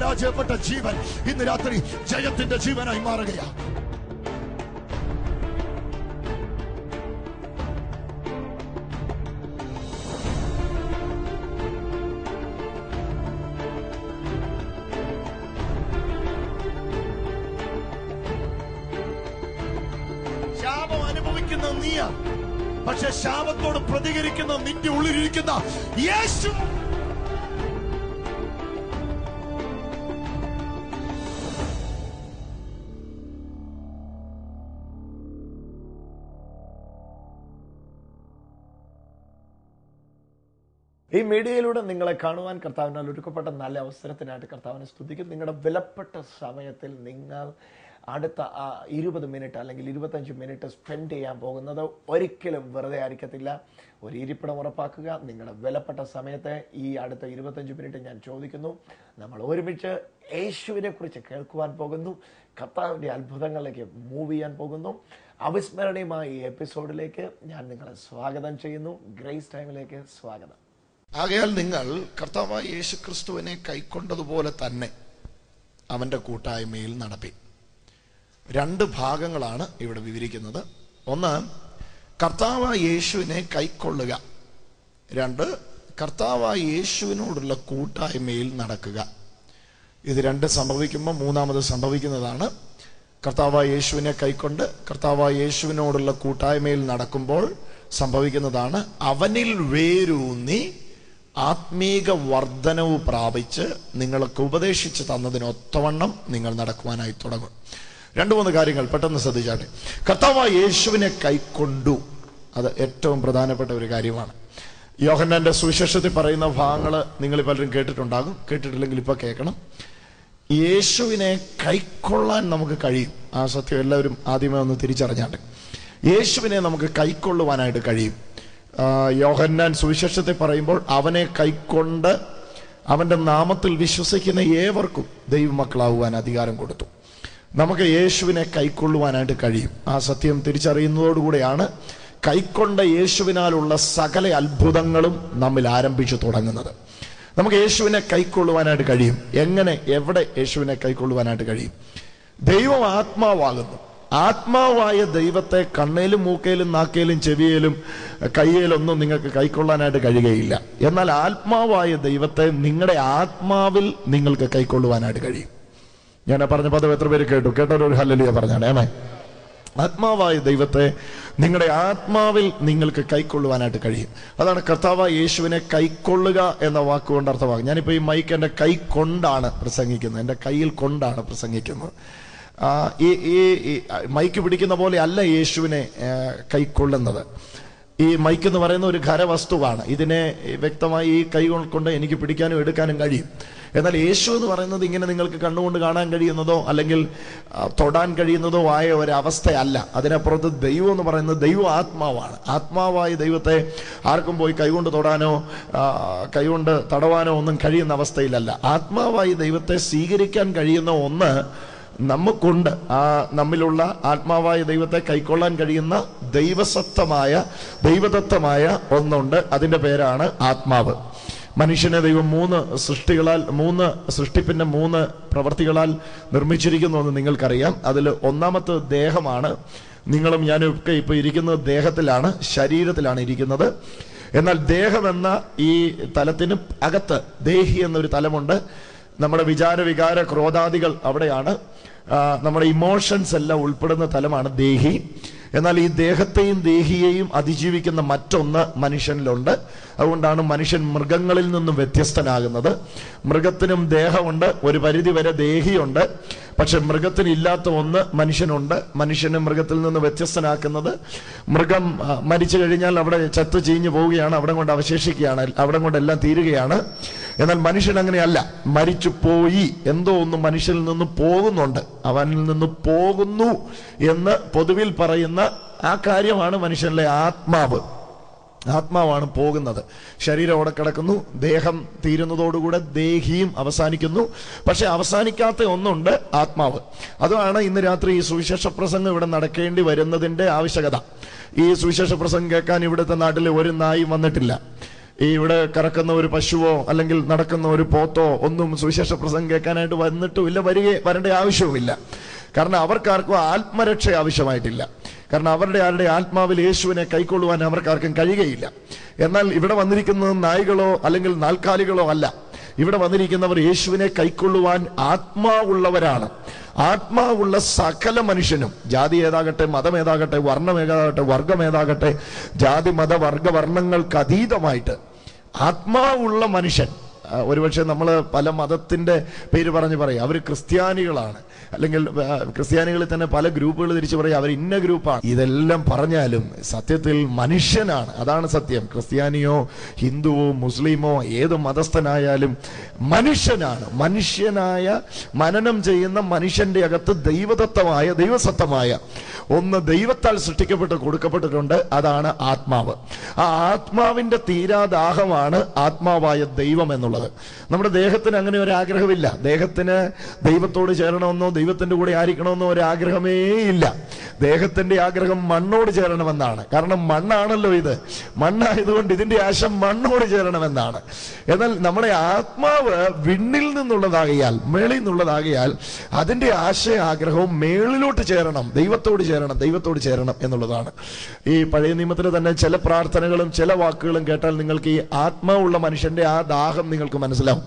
പരാജയപ്പെട്ട ജീവൻ ഇന്ന് രാത്രി ജയത്തിന്റെ ജീവനായി മാറുകയാണ് ശാപം അനുഭവിക്കുന്ന നീയാ പക്ഷെ ശാപത്തോട് പ്രതികരിക്കുന്ന നിന്റെ ഉള്ളിലിരിക്കുന്ന യേശു ഈ മീഡിയയിലൂടെ നിങ്ങളെ കാണുവാൻ കർത്താവിനാൽ ഒരുക്കപ്പെട്ട നല്ല അവസരത്തിനായിട്ട് കർത്താവിനെ സ്തുതിക്കും നിങ്ങളുടെ വിലപ്പെട്ട സമയത്തിൽ നിങ്ങൾ അടുത്ത ആ ഇരുപത് മിനിറ്റ് അല്ലെങ്കിൽ ഇരുപത്തഞ്ച് മിനിറ്റ് സ്പെൻഡ് ചെയ്യാൻ പോകുന്നത് ഒരിക്കലും വെറുതെ ആയിരിക്കത്തില്ല ഒരു ഇരിപ്പിടം ഉറപ്പാക്കുക നിങ്ങളുടെ വിലപ്പെട്ട സമയത്തെ ഈ അടുത്ത ഇരുപത്തഞ്ച് മിനിറ്റ് ഞാൻ ചോദിക്കുന്നു നമ്മൾ ഒരുമിച്ച് യേശുവിനെ കുറിച്ച് കേൾക്കുവാൻ പോകുന്നു കർത്താവിൻ്റെ അത്ഭുതങ്ങളിലേക്ക് മൂവ് ചെയ്യാൻ പോകുന്നു അവിസ്മരണീയമായ ഈ എപ്പിസോഡിലേക്ക് ഞാൻ നിങ്ങളെ സ്വാഗതം ചെയ്യുന്നു ഗ്രേസ് ടൈമിലേക്ക് സ്വാഗതം ആകയാൽ നിങ്ങൾ കർത്താവായ യേശു ക്രിസ്തുവിനെ കൈക്കൊണ്ടതുപോലെ തന്നെ അവന്റെ കൂട്ടായ്മയിൽ നടപ്പി രണ്ട് ഭാഗങ്ങളാണ് ഇവിടെ വിവരിക്കുന്നത് ഒന്ന് കർത്താവായ യേശുവിനെ കൈക്കൊള്ളുക രണ്ട് കർത്താവായ യേശുവിനോടുള്ള കൂട്ടായ്മയിൽ നടക്കുക ഇത് രണ്ട് സംഭവിക്കുമ്പോൾ മൂന്നാമത് സംഭവിക്കുന്നതാണ് കർത്താവായ യേശുവിനെ കൈക്കൊണ്ട് കർത്താവായ യേശുവിനോടുള്ള കൂട്ടായ്മയിൽ നടക്കുമ്പോൾ സംഭവിക്കുന്നതാണ് അവനിൽ വേരൂന്നി ആത്മീക വർധനവ് പ്രാപിച്ച് നിങ്ങൾക്ക് ഉപദേശിച്ച് തന്നതിനൊത്തവണ്ണം നിങ്ങൾ നടക്കുവാനായി തുടങ്ങും രണ്ടു മൂന്ന് കാര്യങ്ങൾ പെട്ടെന്ന് ശ്രദ്ധിച്ചാട്ടെ കർത്താവായ യേശുവിനെ കൈക്കൊണ്ടു അത് ഏറ്റവും പ്രധാനപ്പെട്ട ഒരു കാര്യമാണ് യോഹന്നാന്റെ സുവിശേഷത്തിൽ പറയുന്ന ഭാഗങ്ങൾ നിങ്ങൾ പലരും കേട്ടിട്ടുണ്ടാകും കേട്ടിട്ടില്ലെങ്കിൽ ഇപ്പൊ കേൾക്കണം യേശുവിനെ കൈക്കൊള്ളാൻ നമുക്ക് കഴിയും ആ സത്യം എല്ലാവരും ആദ്യമേ ഒന്ന് തിരിച്ചറിഞ്ഞാട്ടെ യേശുവിനെ നമുക്ക് കൈക്കൊള്ളുവാനായിട്ട് കഴിയും ആ, യോഹന്നാൻ സുവിശേഷത്തെ പറയുമ്പോൾ അവനെ കൈക്കൊണ്ട് അവന്റെ നാമത്തിൽ വിശ്വസിക്കുന്ന ഏവർക്കും ദൈവമക്കളാവുവാൻ അധികാരം കൊടുത്തു നമുക്ക് യേശുവിനെ കൈക്കൊള്ളുവാനായിട്ട് കഴിയും ആ സത്യം തിരിച്ചറിയുന്നതോടുകൂടെയാണ് കൈക്കൊണ്ട യേശുവിനാലുള്ള സകല അത്ഭുതങ്ങളും നമ്മിൽ ആരംഭിച്ചു തുടങ്ങുന്നത് നമുക്ക് യേശുവിനെ കൈക്കൊള്ളുവാനായിട്ട് കഴിയും എങ്ങനെ എവിടെ യേശുവിനെ കൈക്കൊള്ളുവാനായിട്ട് കഴിയും ദൈവം ആത്മാവാകുന്നു ആത്മാവായ ദൈവത്തെ കണ്ണേലും മൂക്കയിലും നാക്കയിലും ചെവിയിലും കയ്യിലൊന്നും നിങ്ങൾക്ക് കൈക്കൊള്ളാനായിട്ട് കഴിയുകയില്ല എന്നാൽ ആത്മാവായ ദൈവത്തെ നിങ്ങളുടെ ആത്മാവിൽ നിങ്ങൾക്ക് കൈക്കൊള്ളുവാനായിട്ട് കഴിയും ഞാൻ പറഞ്ഞ പദം എത്ര പേര് കേട്ടു കേട്ടൊരു ഹല്ലലിയ പറഞ്ഞാണ് ഏമേ ആത്മാവായ ദൈവത്തെ നിങ്ങളുടെ ആത്മാവിൽ നിങ്ങൾക്ക് കൈക്കൊള്ളുവാനായിട്ട് കഴിയും അതാണ് കർത്താവായ യേശുവിനെ കൈക്കൊള്ളുക എന്ന വാക്കുകൊണ്ട് അർത്ഥമാകും ഞാനിപ്പോ ഈ മൈക്ക് എന്റെ കൈ കൊണ്ടാണ് പ്രസംഗിക്കുന്നത് എന്റെ കയ്യിൽ കൊണ്ടാണ് പ്രസംഗിക്കുന്നത് ആ, ഈ ഈ ഈ മൈക്ക് പിടിക്കുന്ന പോലെ അല്ല യേശുവിനെ ആ, കൈക്കൊള്ളുന്നത് ഈ മൈക്ക് എന്ന് പറയുന്ന ഒരു ഖരവസ്തുവാണ് ഇതിനെ വ്യക്തമായി ഈ കൈ കൊണ്ട് എനിക്ക് പിടിക്കാനും എടുക്കാനും കഴിയും എന്നാൽ യേശു എന്ന് പറയുന്നത് ഇങ്ങനെ നിങ്ങൾക്ക് കണ്ണുകൊണ്ട് കാണാൻ കഴിയുന്നതോ അല്ലെങ്കിൽ ആ, തൊടാൻ കഴിയുന്നതോ ആയ ഒരു അവസ്ഥയല്ല അതിനപ്പുറത്ത് ദൈവം എന്ന് പറയുന്നത് ദൈവ ആത്മാവാണ് ആത്മാവായ ദൈവത്തെ ആർക്കും പോയി കൈകൊണ്ട് തൊടാനോ ആ, കൈകൊണ്ട് തടവാനോ ഒന്നും കഴിയുന്ന അവസ്ഥയിലല്ല ആത്മാവായി ദൈവത്തെ സ്വീകരിക്കാൻ കഴിയുന്ന ഒന്ന് നമുക്കുണ്ട് ആ നമ്മിലുള്ള ആത്മാവായ ദൈവത്തെ കൈക്കൊള്ളാൻ കഴിയുന്ന ദൈവസത്തമായ ദൈവദത്തമായ ഒന്നുണ്ട് അതിന്റെ പേരാണ് ആത്മാവ് മനുഷ്യനെ ദൈവം മൂന്ന് സൃഷ്ടികളാൽ മൂന്ന് സൃഷ്ടിപ്പിന്റെ മൂന്ന് പ്രവർത്തികളാൽ നിർമ്മിച്ചിരിക്കുന്നു എന്ന് നിങ്ങൾക്കറിയാം അതിൽ ഒന്നാമത്തെ ദേഹമാണ് നിങ്ങളും ഞാനും ഒക്കെ ഇപ്പൊ ഇരിക്കുന്നത് ദേഹത്തിലാണ് ശരീരത്തിലാണ് ഇരിക്കുന്നത് എന്നാൽ ദേഹം എന്ന ഈ തലത്തിന് അകത്ത് ദേഹി എന്നൊരു തലമുണ്ട് നമ്മുടെ വിചാര വികാര ക്രോധാദികൾ അവിടെയാണ് ആ, നമ്മുടെ ഇമോഷൻസ് എല്ലാം ഉൾപ്പെടുന്ന തലമാണ് ദേഹി എന്നാൽ ഈ ദേഹത്തെയും ദേഹിയെയും അതിജീവിക്കുന്ന മറ്റൊന്ന് മനുഷ്യനിലുണ്ട് അതുകൊണ്ടാണ് മനുഷ്യൻ മൃഗങ്ങളിൽ നിന്നും വ്യത്യസ്തനാകുന്നത് മൃഗത്തിനും ദേഹമുണ്ട് ഒരു പരിധി വരെ ദേഹിയുണ്ട് പക്ഷെ മൃഗത്തിന് ഇല്ലാത്ത ഒന്ന് മനുഷ്യനുണ്ട് മനുഷ്യനെ മൃഗത്തിൽ നിന്ന് വ്യത്യസ്തനാക്കുന്നത് മൃഗം ആ, മരിച്ചു കഴിഞ്ഞാൽ അവിടെ ചത്തു ചീഞ്ഞു പോവുകയാണ് അവിടെ കൊണ്ട് അവശേഷിക്കുകയാണ് അവിടെ കൊണ്ടെല്ലാം തീരുകയാണ് എന്നാൽ മനുഷ്യൻ അങ്ങനെയല്ല മരിച്ചു പോയി എന്തോ ഒന്ന് മനുഷ്യനിൽ നിന്ന് പോകുന്നുണ്ട് അവനിൽ നിന്ന് പോകുന്നു എന്ന് പൊതുവിൽ പറയുന്ന ആ കാര്യമാണ് മനുഷ്യനിലെ ആത്മാവ് ആത്മാവാണ് പോകുന്നത് ശരീരം അവിടെ കിടക്കുന്നു ദേഹം തീരുന്നതോടുകൂടെ ദേഹിയും അവസാനിക്കുന്നു പക്ഷെ അവസാനിക്കാത്ത ഒന്നുണ്ട് ആത്മാവ് അതാണ് ഇന്ന് രാത്രി ഈ സുവിശേഷ പ്രസംഗം ഇവിടെ നടക്കേണ്ടി വരുന്നതിന്റെ ആവശ്യകത ഈ സുവിശേഷ പ്രസംഗം കേൾക്കാൻ ഇവിടുത്തെ നാട്ടിൽ ഒരു നായും വന്നിട്ടില്ല ഈ ഇവിടെ കറക്കുന്ന ഒരു പശുവോ അല്ലെങ്കിൽ നടക്കുന്ന ഒരു പോത്തോ ഒന്നും സുവിശേഷ പ്രസംഗം കേൾക്കാനായിട്ട് വന്നിട്ടുമില്ല വരിക വരേണ്ട ആവശ്യവുമില്ല കാരണം അവർക്കാർക്കും ആത്മരക്ഷ ആവശ്യമായിട്ടില്ല കാരണം അവരുടെ ആരുടെ ആത്മാവിൽ യേശുവിനെ കൈക്കൊള്ളുവാൻ അവർക്കാർക്കും കഴിയുകയില്ല എന്നാൽ ഇവിടെ വന്നിരിക്കുന്നത് നായ്കളോ അല്ലെങ്കിൽ നാൽക്കാലികളോ അല്ല ഇവിടെ വന്നിരിക്കുന്നവർ യേശുവിനെ കൈക്കൊള്ളുവാൻ ആത്മാവുള്ളവരാണ് ആത്മാവുള്ള സകല മനുഷ്യനും ജാതി ഏതാകട്ടെ മതം ഏതാകട്ടെ വർണ്ണം ഏതാകട്ടെ വർഗം ഏതാകട്ടെ ജാതി മത വർഗ വർണ്ണങ്ങൾക്ക് അതീതമായിട്ട് ആത്മാവുള്ള മനുഷ്യൻ ആ, ഒരുപക്ഷെ നമ്മൾ പല മതത്തിന്റെ പേര് പറഞ്ഞ് പറയും അവർ ക്രിസ്ത്യാനികളാണ് അല്ലെങ്കിൽ ആ, ക്രിസ്ത്യാനികളിൽ തന്നെ പല ഗ്രൂപ്പുകൾ തിരിച്ചു പറയും അവർ ഇന്ന ഗ്രൂപ്പാണ് ഇതെല്ലാം പറഞ്ഞാലും സത്യത്തിൽ മനുഷ്യനാണ് അതാണ് സത്യം ക്രിസ്ത്യാനിയോ ഹിന്ദുവോ മുസ്ലിമോ ഏത് മതസ്ഥനായാലും മനുഷ്യനാണ് മനുഷ്യനായ മനനം ചെയ്യുന്ന മനുഷ്യന്റെ അകത്ത് ദൈവദത്തമായ ദൈവസത്തമായ ഒന്ന് ദൈവത്താൽ സൃഷ്ടിക്കപ്പെട്ട് കൊടുക്കപ്പെട്ടിട്ടുണ്ട് അതാണ് ആത്മാവ് ആ ആത്മാവിന്റെ തീരാദാഹമാണ് ആത്മാവായ ദൈവം എന്നുള്ളത് നമ്മുടെ ദേഹത്തിന് അങ്ങനെ ഒരു ആഗ്രഹമില്ല ദേഹത്തിന് ദൈവത്തോട് ചേരണമെന്നോ ദൈവത്തിന്റെ കൂടെ ആയിരിക്കണമെന്നോ ഒരു ആഗ്രഹമേ ഇല്ല ദേഹത്തിന്റെ ആഗ്രഹം മണ്ണോട് ചേരണമെന്നാണ് കാരണം മണ്ണാണല്ലോ ഇത് മണ്ണായതുകൊണ്ട് ഇതിന്റെ ആശ മണ്ണോട് ചേരണമെന്നാണ് എന്നാൽ നമ്മുടെ ആത്മാവ് വിണ്ണിൽ നിന്നുള്ളതാകിയാൽ മേളിൽ നിന്നുള്ളതാകിയാൽ അതിന്റെ ആശ ആഗ്രഹവും മേളിലോട്ട് ചേരണം ദൈവത്തോട് ചേരണം ദൈവത്തോട് ചേരണം എന്നുള്ളതാണ് ഈ പഴയ നിയമത്തിൽ തന്നെ ചില പ്രാർത്ഥനകളും ചില വാക്കുകളും കേട്ടാൽ നിങ്ങൾക്ക് ഈ ആത്മാവുള്ള മനുഷ്യന്റെ ആ ദാഹം നിങ്ങൾക്ക് മനസ്സിലാവും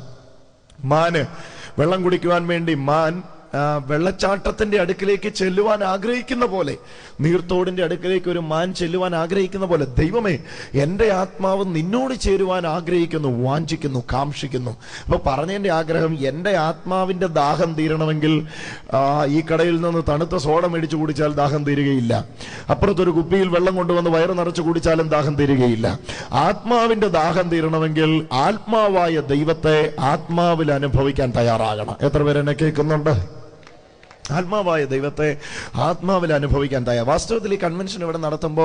മാന് വെള്ളം കുടിക്കുവാൻ വേണ്ടി മാൻ ആ, വെള്ളച്ചാട്ടത്തിന്റെ അടുക്കിലേക്ക് ചെല്ലുവാൻ ആഗ്രഹിക്കുന്ന പോലെ നീർത്തോടിന്റെ അടുക്കിലേക്ക് ഒരു മാൻ ചെല്ലുവാൻ ആഗ്രഹിക്കുന്ന പോലെ ദൈവമേ എന്റെ ആത്മാവ് നിന്നോട് ചേരുവാൻ ആഗ്രഹിക്കുന്നു വാഞ്ചിക്കുന്നു കാംക്ഷിക്കുന്നു അപ്പൊ പറഞ്ഞതിന്റെ ആഗ്രഹം എന്റെ ആത്മാവിന്റെ ദാഹം തീരണമെങ്കിൽ ആ, ഈ കടയിൽ നിന്ന് തണുത്ത സോഡ മേടിച്ചു കുടിച്ചാൽ ദാഹം തീരുകയില്ല അപ്പുറത്തൊരു കുപ്പിയിൽ വെള്ളം കൊണ്ടുവന്ന് വയറ് നിറച്ച് കുടിച്ചാലും ദാഹം തീരുകയില്ല ആത്മാവിന്റെ ദാഹം തീരണമെങ്കിൽ ആത്മാവായ ദൈവത്തെ ആത്മാവിൽ അനുഭവിക്കാൻ തയ്യാറാകണം എത്ര പേരെന്നെ കേൾക്കുന്നുണ്ട് ആത്മാവായ ദൈവത്തെ ആത്മാവിൽ അനുഭവിക്കാൻ തയ്യാർ വാസ്തവത്തിൽ ഈ കൺവെൻഷൻ ഇവിടെ നടത്തുമ്പോൾ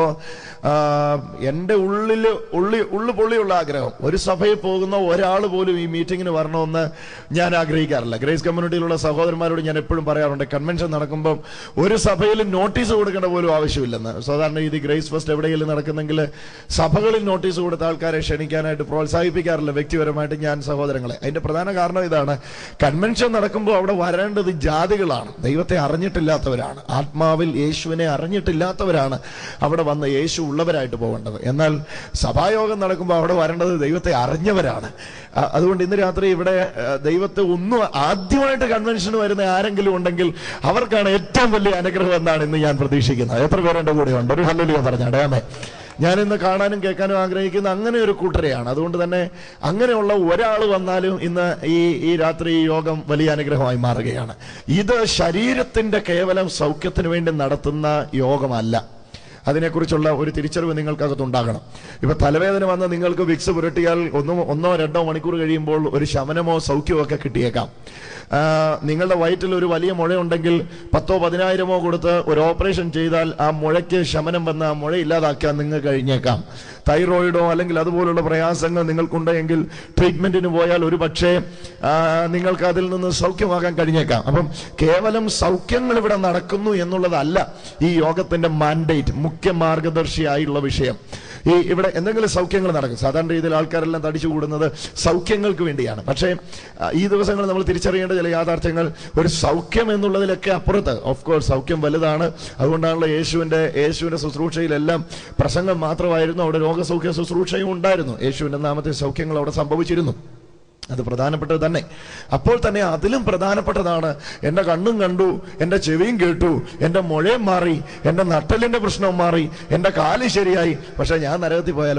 എൻ്റെ ഉള്ളിൽ ഉള്ളി ഉള്ളു പൊള്ളിയുള്ള ആഗ്രഹം ഒരു സഭയിൽ പോകുന്ന ഒരാൾ പോലും ഈ മീറ്റിങ്ങിന് വരണമെന്ന് ഞാൻ ആഗ്രഹിക്കാറില്ല ഗ്രേസ് കമ്മ്യൂണിറ്റിയിലുള്ള സഹോദരന്മാരോട് ഞാൻ എപ്പോഴും പറയാറുണ്ട് കൺവെൻഷൻ നടക്കുമ്പോൾ ഒരു സഭയിൽ നോട്ടീസ് കൊടുക്കേണ്ട പോലും ആവശ്യമില്ലെന്ന് സാധാരണ രീതി ഗ്രേസ് ഫസ്റ്റ് എവിടെയെങ്കിലും നടക്കുന്നെങ്കിൽ സഭകളിൽ നോട്ടീസ് കൊടുത്ത ആൾക്കാരെ ക്ഷണിക്കാനായിട്ട് പ്രോത്സാഹിപ്പിക്കാറില്ല വ്യക്തിപരമായിട്ട് ഞാൻ സഹോദരങ്ങളെ അതിന്റെ പ്രധാന കാരണം ഇതാണ് കൺവെൻഷൻ നടക്കുമ്പോൾ അവിടെ വരേണ്ടത് ജാതികളാണ് ദൈവത്തെ അറിഞ്ഞിട്ടില്ലാത്തവരാണ് ആത്മാവിൽ യേശുവിനെ അറിഞ്ഞിട്ടില്ലാത്തവരാണ് അവിടെ വന്ന് യേശു ഉള്ളവരായിട്ട് പോകേണ്ടത് എന്നാൽ സഭായോഗം നടക്കുമ്പോൾ അവിടെ വരേണ്ടത് ദൈവത്തെ അറിഞ്ഞവരാണ് അ- അതുകൊണ്ട് ഇന്ന് രാത്രി ഇവിടെ ആ, ദൈവത്തെ ഒന്നും ആദ്യമായിട്ട് കൺവെൻഷന് വരുന്ന ആരെങ്കിലും ഉണ്ടെങ്കിൽ അവർക്കാണ് ഏറ്റവും വലിയ അനുഗ്രഹം എന്നാണ് ഇന്ന് ഞാൻ പ്രതീക്ഷിക്കുന്നത് എത്ര പേരെന്റെ കൂടെ ഉണ്ട് ഒരു ഹല്ലുലിയ പറഞ്ഞാടേ ആമേ ഞാൻ ഇന്ന് കാണാനും കേൾക്കാനും ആഗ്രഹിക്കുന്ന അങ്ങനെ ഒരു കൂട്ടരെയാണ് അതുകൊണ്ട് തന്നെ അങ്ങനെയുള്ള ഒരാൾ വന്നാലും ഇന്ന് ഈ ഈ രാത്രി ഈ യോഗം വലിയ അനുഗ്രഹമായി മാറുകയാണ് ഇത് ശരീരത്തിന്റെ കേവലം സൗഖ്യത്തിന് വേണ്ടി നടത്തുന്ന യോഗമല്ല അതിനെക്കുറിച്ചുള്ള ഒരു തിരിച്ചറിവ് നിങ്ങൾക്കകത്തുണ്ടാകണം ഇപ്പൊ തലവേദന വന്ന് നിങ്ങൾക്ക് വിക്സ് പുരട്ടിയാൽ ഒന്നോ ഒന്നോ രണ്ടോ മണിക്കൂർ കഴിയുമ്പോൾ ഒരു ശമനമോ സൗഖ്യമോ ഒക്കെ കിട്ടിയേക്കാം ആ, നിങ്ങളുടെ വയറ്റിൽ ഒരു വലിയ മുഴയുണ്ടെങ്കിൽ പത്തോ പതിനായിരമോ കൊടുത്ത് ഒരു ഓപ്പറേഷൻ ചെയ്താൽ ആ മുഴയ്ക്ക് ശമനം വന്ന് ആ മുഴ ഇല്ലാതാക്കാൻ നിങ്ങൾക്ക് കഴിഞ്ഞേക്കാം തൈറോയിഡോ അല്ലെങ്കിൽ അതുപോലുള്ള പ്രയാസങ്ങൾ നിങ്ങൾക്കുണ്ടെങ്കിൽ ട്രീറ്റ്മെന്റിന് പോയാൽ ഒരു പക്ഷേ ആ, നിങ്ങൾക്ക് അതിൽ നിന്ന് സൗഖ്യമാകാൻ കഴിഞ്ഞേക്കാം അപ്പം കേവലം സൗഖ്യങ്ങൾ ഇവിടെ നടക്കുന്നു എന്നുള്ളതല്ല ഈ യോഗത്തിന്റെ മാൻഡേറ്റ് മുഖ്യ മാർഗദർശിയായുള്ള വിഷയം ഈ ഇവിടെ എന്തെങ്കിലും സൗഖ്യങ്ങൾ നടക്കും സാധാരണ രീതിയിൽ ആൾക്കാരെല്ലാം തടിച്ചു കൂടുന്നത് സൗഖ്യങ്ങൾക്ക് വേണ്ടിയാണ് പക്ഷേ ആ, ഈ ദിവസങ്ങൾ നമ്മൾ തിരിച്ചറിയേണ്ട ചില യാഥാർത്ഥ്യങ്ങൾ ഒരു സൗഖ്യം എന്നുള്ളതിലൊക്കെ അപ്പുറത്ത് ഓഫ് കോഴ്സ് സൗഖ്യം വലുതാണ് അതുകൊണ്ടാണല്ലോ യേശുവിന്റെ യേശുവിന്റെ ശുശ്രൂഷയിലെല്ലാം പ്രസംഗം മാത്രമായിരുന്നു അവിടെ രോഗസൗഖ്യ ശുശ്രൂഷയും ഉണ്ടായിരുന്നു യേശുവിന്റെ നാമത്തിൽ സൗഖ്യങ്ങൾ അവിടെ സംഭവിച്ചിരുന്നു അത് പ്രധാനപ്പെട്ടത് തന്നെ അപ്പോൾ തന്നെ അതിലും പ്രധാനപ്പെട്ടതാണ് എൻ്റെ കണ്ണും കണ്ടു എൻ്റെ ചെവിയും കേട്ടു എൻ്റെ മുഴയും മാറി എൻ്റെ നട്ടലിന്റെ പ്രശ്നവും മാറി എൻ്റെ കാല് ശരിയായി പക്ഷെ ഞാൻ നരകത്തിൽ പോയാലോ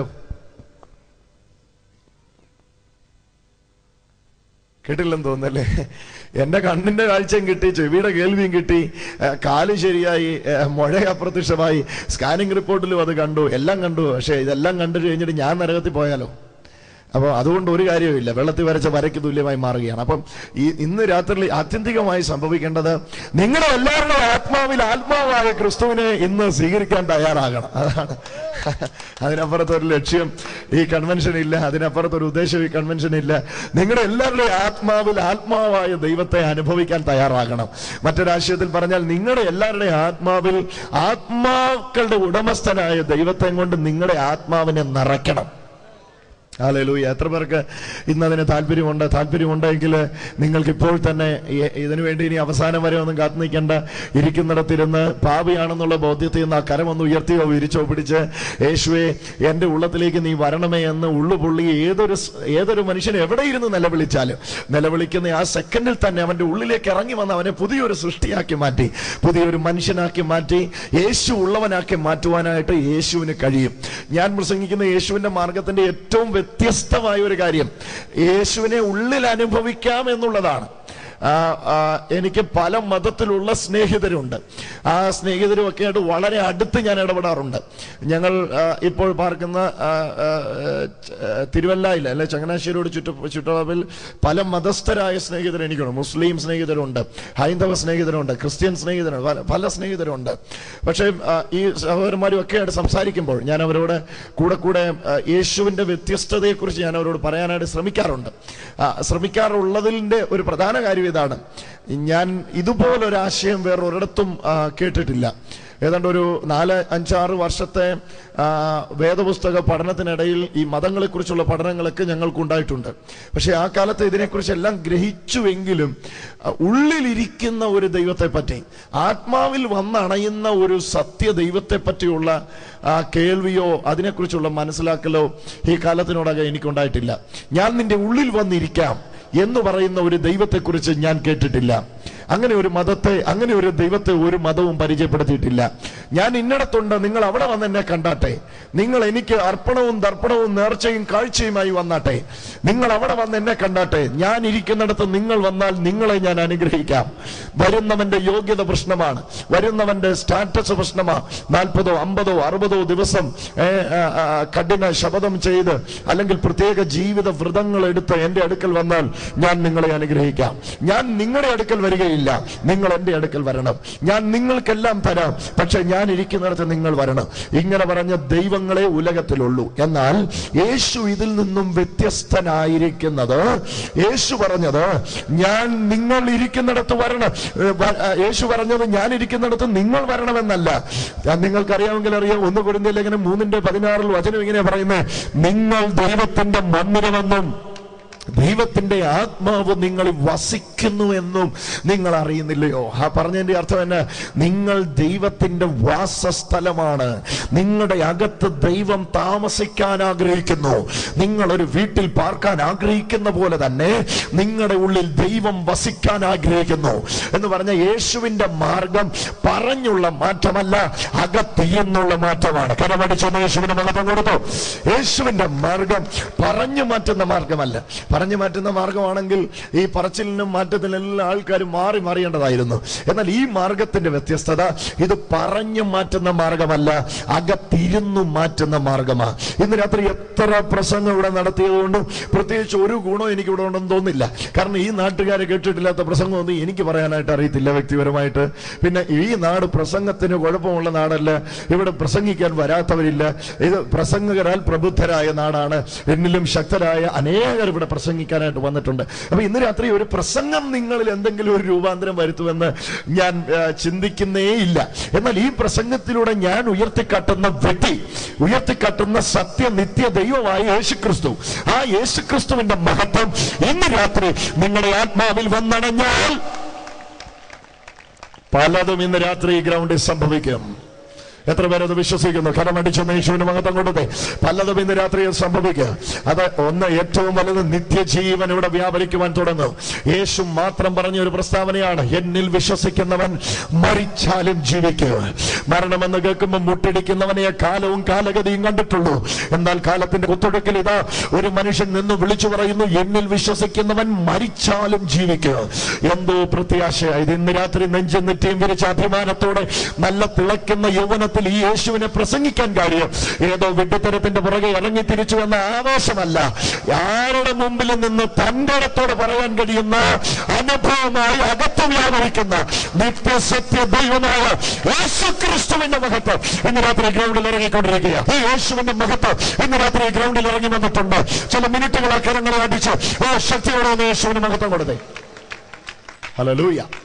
കേട്ടില്ലെന്ന് തോന്നുന്നല്ലേ എൻ്റെ കണ്ണിന്റെ കാഴ്ചയും കിട്ടി ചെവിയുടെ കേൾവിയും കിട്ടി ഏ, കാല് ശരിയായി ഏ, മുഴ അപ്രത്യക്ഷമായി സ്കാനിങ് റിപ്പോർട്ടിലും അത് കണ്ടു എല്ലാം കണ്ടു പക്ഷേ ഇതെല്ലാം കണ്ടു കഴിഞ്ഞിട്ട് ഞാൻ നരകത്തിൽ പോയാലോ അപ്പോൾ അതുകൊണ്ട് ഒരു കാര്യവുമില്ല വെള്ളത്തിൽ വരച്ച വരയ്ക്ക് തുല്യമായി മാറുകയാണ് അപ്പം ഈ ഇന്ന് രാത്രി ആത്യന്തികമായി സംഭവിക്കേണ്ടത് നിങ്ങളുടെ എല്ലാവരുടെയും ആത്മാവിൽ ആത്മാവായ ക്രിസ്തുവിനെ ഇന്ന് സ്വീകരിക്കാൻ തയ്യാറാകണം അതാണ് അതിനപ്പുറത്തൊരു ലക്ഷ്യം ഈ കൺവെൻഷൻ ഇല്ല അതിനപ്പുറത്തൊരു ഉദ്ദേശം ഈ കൺവെൻഷൻ ഇല്ല നിങ്ങളുടെ എല്ലാവരുടെയും ആത്മാവിൽ ആത്മാവായ ദൈവത്തെ അനുഭവിക്കാൻ തയ്യാറാകണം മറ്റൊരാശയത്തിൽ പറഞ്ഞാൽ നിങ്ങളുടെ എല്ലാവരുടെയും ആത്മാവിൽ ആത്മാക്കളുടെ ഉടമസ്ഥനായ ദൈവത്തെ കൊണ്ട് നിങ്ങളുടെ ആത്മാവിനെ നിറയ്ക്കണം ഹല്ലേലൂയ എത്ര പേർക്ക് ഇന്ന് അതിന് താല്പര്യമുണ്ട് താല്പര്യമുണ്ടെങ്കിൽ നിങ്ങൾക്ക് ഇപ്പോൾ തന്നെ ഈ- ഇതിനു വേണ്ടി ഇനി അവസാനം വരെ ഒന്നും കാത്തു നിൽക്കേണ്ട ഇരിക്കുന്നിടത്തിരുന്ന് പാപിയാണെന്നുള്ള ബോധ്യത്തിൽ നിന്ന് ആ കരമൊന്ന് ഉയർത്തിയോ വിരിച്ചോ പിടിച്ച് യേശുവെ എൻ്റെ ഉള്ളത്തിലേക്ക് നീ വരണമേ എന്ന് ഉള്ളുപുള്ളി ഏതൊരു സ്- ഏതൊരു മനുഷ്യൻ എവിടെ ഇരുന്ന് നിലവിളിച്ചാലും നിലവിളിക്കുന്ന ആ സെക്കൻഡിൽ തന്നെ അവൻ്റെ ഉള്ളിലേക്ക് ഇറങ്ങി വന്ന് അവനെ പുതിയൊരു സൃഷ്ടിയാക്കി മാറ്റി പുതിയൊരു മനുഷ്യനാക്കി മാറ്റി യേശു ഉള്ളവനാക്കി മാറ്റുവാനായിട്ട് യേശുവിന് കഴിയും ഞാൻ പ്രസംഗിക്കുന്ന യേശുവിന്റെ മാർഗത്തിന്റെ ഏറ്റവും വ്യത്യസ്തമായ ഒരു കാര്യം യേശുവിനെ ഉള്ളിൽ അനുഭവിക്കാം എന്നുള്ളതാണ് ആ, ആ, എനിക്ക് പല മതത്തിലുള്ള സ്നേഹിതരുണ്ട് ആ സ്നേഹിതരുമൊക്കെ ആയിട്ട് വളരെ അടുത്ത് ഞാൻ ഇടപെടാറുണ്ട് ഞങ്ങൾ ആ, ഇപ്പോൾ പാർക്കുന്ന ആ, ആ, ആ, തിരുവല്ലയിൽ അല്ലെ ചങ്ങനാശ്ശേരിയോട് ചുറ്റ ചുറ്റളവിൽ പല മതസ്ഥരായ സ്നേഹിതർ എനിക്കുണ്ട് മുസ്ലിം സ്നേഹിതരുണ്ട് ഹൈന്ദവ സ്നേഹിതരുണ്ട് ക്രിസ്ത്യൻ സ്നേഹിതരുണ്ട് പല- പല സ്നേഹിതരുണ്ട് പക്ഷേ ആ, ഈ സഹോദരന്മാരും ഒക്കെ ആയിട്ട് സംസാരിക്കുമ്പോൾ ഞാൻ അവരോട് കൂടെ കൂടെ ആ, യേശുവിന്റെ വ്യത്യസ്തതയെക്കുറിച്ച് ഞാൻ അവരോട് പറയാനായിട്ട് ശ്രമിക്കാറുണ്ട് ആ, ശ്രമിക്കാറുള്ളതിൻ്റെ ഒരു പ്രധാന കാര്യം ഇതാണ് ഞാൻ ഇതുപോലൊരാശയം വേറൊരിടത്തും ആ, കേട്ടിട്ടില്ല ഏതാണ്ട് ഒരു നാല് അഞ്ചാറ് വർഷത്തെ ആ, വേദപുസ്തക പഠനത്തിനിടയിൽ ഈ മതങ്ങളെക്കുറിച്ചുള്ള പഠനങ്ങളൊക്കെ ഞങ്ങൾക്കുണ്ടായിട്ടുണ്ട് പക്ഷെ ആ കാലത്ത് ഇതിനെക്കുറിച്ചെല്ലാം ഗ്രഹിച്ചുവെങ്കിലും ആ, ഉള്ളിലിരിക്കുന്ന ഒരു ദൈവത്തെ പറ്റി ആത്മാവിൽ വന്നണയുന്ന ഒരു സത്യ ദൈവത്തെ പറ്റിയുള്ള ആ, കേൾവിയോ അതിനെക്കുറിച്ചുള്ള മനസ്സിലാക്കലോ ഈ കാലത്തിനോടകം എനിക്കുണ്ടായിട്ടില്ല ഞാൻ നിന്റെ ഉള്ളിൽ വന്നിരിക്കാം എന്ന് പറയുന്ന ഒരു ദൈവത്തെക്കുറിച്ച് ഞാൻ കേട്ടിട്ടില്ല അങ്ങനെ ഒരു മതത്തെ അങ്ങനെ ഒരു ദൈവത്തെ ഒരു മതവും പരിചയപ്പെടുത്തിയിട്ടില്ല ഞാൻ ഇന്നിടത്തുണ്ട് നിങ്ങൾ അവിടെ വന്ന് എന്നെ കണ്ടാട്ടെ നിങ്ങൾ എനിക്ക് അർപ്പണവും ദർപ്പണവും നേർച്ചയും കാഴ്ചയുമായി വന്നാട്ടെ നിങ്ങൾ അവിടെ വന്ന് എന്നെ കണ്ടാട്ടെ ഞാൻ ഇരിക്കുന്നിടത്ത് നിങ്ങൾ വന്നാൽ നിങ്ങളെ ഞാൻ അനുഗ്രഹിക്കാം വരുന്നവന്റെ യോഗ്യത പ്രശ്നമാണ് വരുന്നവന്റെ സ്റ്റാറ്റസ് പ്രശ്നമാണ് നാൽപ്പതോ അമ്പതോ അറുപതോ ദിവസം ഏ, ആ, ആ, കഠിന ശപഥം ചെയ്ത് അല്ലെങ്കിൽ പ്രത്യേക ജീവിത വ്രതങ്ങൾ എടുത്ത് എന്റെ അടുക്കൽ വന്നാൽ ഞാൻ നിങ്ങളെ അനുഗ്രഹിക്കാം ഞാൻ നിങ്ങളുടെ അടുക്കൽ വരികയില്ല നിങ്ങൾ എന്റെ അടുക്കൽ വരണം ഞാൻ നിങ്ങൾക്കെല്ലാം തരാം പക്ഷെ ഞാൻ ഇരിക്കുന്നിടത്ത് നിങ്ങൾ വരണം ഇങ്ങനെ പറഞ്ഞ ദൈവങ്ങളെ ഉലകത്തിലുള്ളൂ എന്നാൽ യേശു ഇതിൽ നിന്നും വ്യത്യസ്തനായിരിക്കുന്നത് യേശു പറഞ്ഞത് ഞാൻ നിങ്ങൾ ഇരിക്കുന്നിടത്ത് വരണം ഏ, വ- ആ, യേശു പറഞ്ഞത് ഞാൻ ഇരിക്കുന്നിടത്ത് നിങ്ങൾ വരണമെന്നല്ല ഞാൻ നിങ്ങൾക്കറിയാമെങ്കിൽ അറിയാം ഒന്ന് കൊടുത്ത ലേഖനം മൂന്നിന്റെ പതിനാറിൽ വചനം ഇങ്ങനെ പറയുന്നത് നിങ്ങൾ ദൈവത്തിന്റെ മന്ദിരമെന്നും ദൈവത്തിന്റെ ആത്മാവ് നിങ്ങളിൽ വസിക്കുന്നു എന്നും നിങ്ങൾ അറിയുന്നില്ലയോ ആ പറഞ്ഞതിന്റെ അർത്ഥം തന്നെ നിങ്ങൾ ദൈവത്തിന്റെ വാസസ്ഥലമാണ് നിങ്ങളുടെ അകത്ത് ദൈവം താമസിക്കാൻ ആഗ്രഹിക്കുന്നു നിങ്ങൾ ഒരു വീട്ടിൽ പാർക്കാൻ ആഗ്രഹിക്കുന്ന പോലെ തന്നെ നിങ്ങളുടെ ഉള്ളിൽ ദൈവം വസിക്കാൻ ആഗ്രഹിക്കുന്നു എന്ന് പറഞ്ഞ യേശുവിന്റെ മാർഗം പറഞ്ഞുള്ള മാറ്റമല്ല അകത്തിയെന്നുള്ള മാറ്റമാണ് കരമടിച്ചൊന്ന് യേശുവിന്റെ മഹത്വം കൊടുത്തു യേശുവിന്റെ മാർഗം പറഞ്ഞു മാറ്റുന്ന മാർഗമല്ല പറഞ്ഞു മാറ്റുന്ന മാർഗമാണെങ്കിൽ ഈ പറച്ചിലിനും മാറ്റത്തിനും എല്ലാ ആൾക്കാരും മാറി മാറിയേണ്ടതായിരുന്നു എന്നാൽ ഈ മാർഗത്തിന്റെ വ്യത്യസ്തത ഇത് പറഞ്ഞു മാറ്റുന്ന മാർഗമല്ല അകത്തിരുന്നു മാറ്റുന്ന മാർഗമാണ് ഇന്ന് രാത്രി എത്ര പ്രസംഗം ഇവിടെ നടത്തിയതുകൊണ്ടും പ്രത്യേകിച്ച് ഒരു ഗുണം എനിക്ക് ഇവിടെ ഉണ്ടെന്ന് തോന്നില്ല കാരണം ഈ നാട്ടുകാരെ കേട്ടിട്ടില്ലാത്ത പ്രസംഗമൊന്നും എനിക്ക് പറയാനായിട്ട് അറിയത്തില്ല വ്യക്തിപരമായിട്ട് പിന്നെ ഈ നാട് പ്രസംഗത്തിന് കുഴപ്പമുള്ള നാടല്ല ഇവിടെ പ്രസംഗിക്കാൻ വരാത്തവരില്ല ഇത് പ്രസംഗകരാൽ പ്രബുദ്ധരായ നാടാണ് എന്നിലും ശക്തരായ അനേകർ ഇവിടെ പ്രസംഗിക്കാനായിട്ട് വന്നിട്ടുണ്ട് അപ്പൊ ഇന്ന് രാത്രി ഒരു പ്രസംഗം നിങ്ങളിൽ എന്തെങ്കിലും ഒരു രൂപാന്തരം വരുത്തുമെന്ന് ഞാൻ ആ, ചിന്തിക്കുന്നേ ഇല്ല എന്നാൽ ഈ പ്രസംഗത്തിലൂടെ ഞാൻ ഉയർത്തിക്കാട്ടുന്ന വ്യക്തി ഉയർത്തിക്കാട്ടുന്ന സത്യ നിത്യ ദൈവമായ യേശുക്രിസ്തു ആ യേശുക്രിസ്തുവിന്റെ മഹത്വം ഇന്ന് രാത്രി നിങ്ങളുടെ ആത്മാവിൽ വന്നണഞ്ഞാൽ പലതും ഇന്ന് രാത്രി ഈ ഗ്രൗണ്ടിൽ സംഭവിക്കും എത്ര പേരത് വിശ്വസിക്കുന്നു കരമടിച്ച യേശുവിന് മഹത്വം കൊടുത്തേ പലതും ഇന്ന് രാത്രി സംഭവിക്കുക അത് ഒന്ന് ഏറ്റവും വലുത് നിത്യജീവൻ ഇവിടെ വ്യാപരിക്കുവാൻ തുടങ്ങും യേശു മാത്രം പറഞ്ഞ ഒരു പ്രസ്താവനയാണ് എന്നിൽ വിശ്വസിക്കുന്നവൻ മരിച്ചാലും ജീവിക്കുക മരണമെന്ന് കേൾക്കുമ്പോൾ മുട്ടിടിക്കുന്നവനെ കാലവും കാലഗതിയും കണ്ടിട്ടുള്ളൂ എന്നാൽ കാലത്തിന്റെ കുത്തൊടുക്കിൽ ഇതാ ഒരു മനുഷ്യൻ നിന്ന് വിളിച്ചു പറയുന്നു എന്നിൽ വിശ്വസിക്കുന്നവൻ മരിച്ചാലും ജീവിക്കുക എന്തോ പ്രത്യാശയായത് ഇന്ന് രാത്രി നെഞ്ചും നെറ്റിയും വിരിച്ച അഭിമാനത്തോടെ നല്ല തിളക്കുന്ന യൗവനത്തിൽ ഈ യേശുവിനെ പ്രസംഗിക്കാൻ കാര്യം ഏതോ വെട്ടിത്തരത്തിന്റെ പുറകെ ഇറങ്ങി തിരിച്ചു വന്ന ആവേശമല്ല ആരുടെ മുമ്പിൽ നിന്ന് തന്റെ ഇടത്തോടെ പറയാൻ കഴിയുന്ന അനുഭവമായി അകത്ത് വ്യാപരിക്കുന്ന നിത്യസത്യ ദൈവമായ യേശുക്രിസ്തുവിന്റെ മഹത്വം ഇന്ന് രാത്രി ഗ്രൗണ്ടിൽ ഇറങ്ങിക്കൊണ്ടിരിക്കുക ഈ യേശുവിന്റെ മഹത്വം ഇന്ന് രാത്രി ഗ്രൗണ്ടിൽ ഇറങ്ങി വന്നിട്ടുണ്ട് ചില മിനിറ്റുകൾ അക്കരങ്ങളെ അടിച്ച് ഓ ശക്തിയോടെ ഒന്ന് യേശുവിന് മഹത്വം കൊടുത്തേ ഹലലൂയ